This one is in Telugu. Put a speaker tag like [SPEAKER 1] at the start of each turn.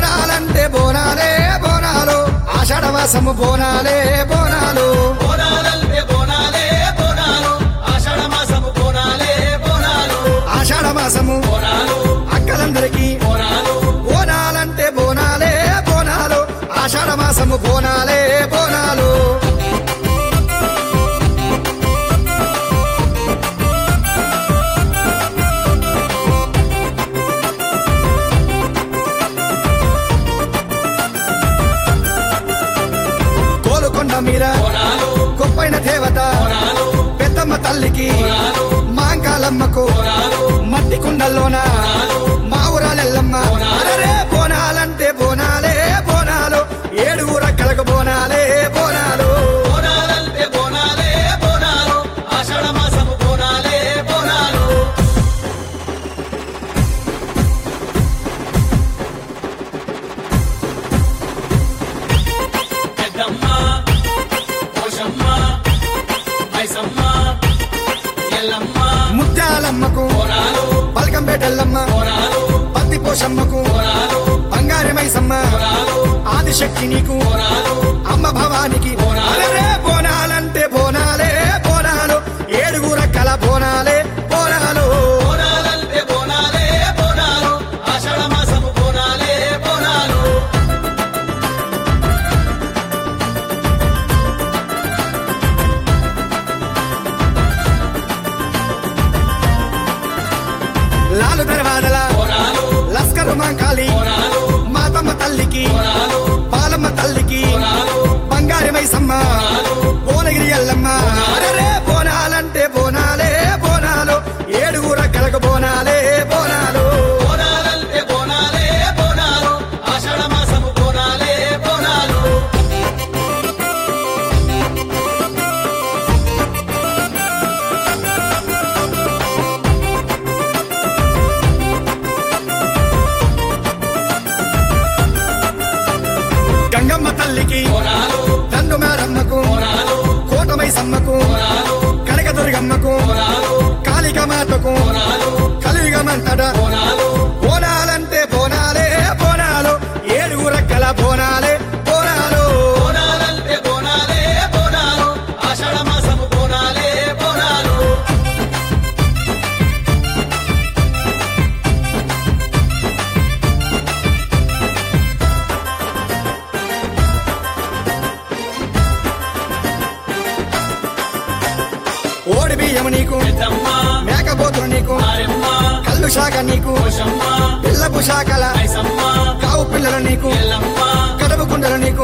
[SPEAKER 1] బోనాలంటే బోనాలే బోనాలు ఆషాఢ మాసము బోనాలే బోనాలు
[SPEAKER 2] బోనాలంటే బోనాలే బోనాలు ఆషాఢ మాసము బోనాలే బోనాలు
[SPEAKER 1] ఆషాఢ మాసము
[SPEAKER 2] బోనాలు
[SPEAKER 1] అక్కలందరికీ
[SPEAKER 2] బోనాలు
[SPEAKER 1] బోనాలంటే బోనాలే బోనాలు ఆషాఢ మాసము బోనాలే బోనాలు కోలుకొండ మీద
[SPEAKER 2] బోనాలు
[SPEAKER 1] గొప్పైన దేవత
[SPEAKER 2] బోనాలు
[SPEAKER 1] పెద్దమ్మ తల్లికి
[SPEAKER 2] బోనాలు
[SPEAKER 1] మాంకాలమ్మకు
[SPEAKER 2] బోనాలు
[SPEAKER 1] మట్టి కుండల్లోన మా ఊరాలెల్లమ్మ అరెరే బోనాలంటే బోనాలే బోనాలు ఏడుగు రక్కలకు బోనాలే బోనాలు
[SPEAKER 2] బోనాలంటే బోనాలే బోనాలు ఆషాఢ మాసము బోనాలే బోనాలు పెద్దమ్మ పోషమ్మ మైసమ్మ ఎల్లమ్మ
[SPEAKER 1] ముత్యాలమ్మకు
[SPEAKER 2] బోనాలు
[SPEAKER 1] పలకంపేటెల్లమ్మ
[SPEAKER 2] బోనాలు
[SPEAKER 1] పత్తి పోషమ్మకు
[SPEAKER 2] బోనాలు
[SPEAKER 1] బంగారి మైసమ్మ
[SPEAKER 2] బోనాలు
[SPEAKER 1] ఆదిశక్తి నీకు
[SPEAKER 2] బోనాలు
[SPEAKER 1] అమ్మ భవానికి
[SPEAKER 2] బోనాలు.
[SPEAKER 1] అరెరే బోనాలంటే బోనాలే బోనాలు ఏడుగు రక్కల బోనాలే బోనాలు
[SPEAKER 2] బోనాలంటే బోనాలే బోనాలు ఆషాఢ మాసము బోనాలే బోనాలు
[SPEAKER 1] లాలు దర్వాదల
[SPEAKER 2] బోనాలు
[SPEAKER 1] లస్కరు మాంకాలి
[SPEAKER 2] బోనాలు
[SPEAKER 1] మాతమ్మ తల్లికి
[SPEAKER 2] బోనాలు
[SPEAKER 1] పాలమ్మ తల్లికి
[SPEAKER 2] బోనాలు
[SPEAKER 1] బంగారి మైసమ్మ భువనగిరి ఎల్లమ్మ అరెరే బోనాలంటే బోనాలే బోనాలు ఏడుగు రక్కలకు బోనాలే బోనాలు
[SPEAKER 2] బోనాలంటే బోనాలే బోనాలు ఆషాఢ మాసము బోనాలే బోనాలు
[SPEAKER 1] గంగమ్మ తల్లికి
[SPEAKER 2] బోనాలు
[SPEAKER 1] దండు మేరమ్మకు
[SPEAKER 2] బోనాలు
[SPEAKER 1] కోటమై సమ్మకు
[SPEAKER 2] బోనాలు
[SPEAKER 1] కనకదుర్గమ్మకు
[SPEAKER 2] బోనాలు
[SPEAKER 1] కాళికమాతకు
[SPEAKER 2] బోనాలు
[SPEAKER 1] కలియుగమంతట
[SPEAKER 2] బోనాలు
[SPEAKER 1] బోనాలంటే బోనాలే బోనాలు ఏడుగు రక్కల బోనాలే బోనాలు
[SPEAKER 2] బోనాలంటే బోనాలే బోనాలు ఆషాఢ మాసము బోనాలే బోనాలు
[SPEAKER 1] ఓడి బియ్యము నీకు
[SPEAKER 2] పెద్దమ్మ
[SPEAKER 1] మేకపోతులు నీకు
[SPEAKER 2] మారెమ్మ
[SPEAKER 1] కళ్ళు శాఖ నీకు
[SPEAKER 2] పోషమ్మ
[SPEAKER 1] పిల్లపు శాఖల
[SPEAKER 2] మైసమ్మ
[SPEAKER 1] కావు పిల్లలు నీకు
[SPEAKER 2] ఎల్లమ్మ
[SPEAKER 1] కడుపు కుండలు నీకు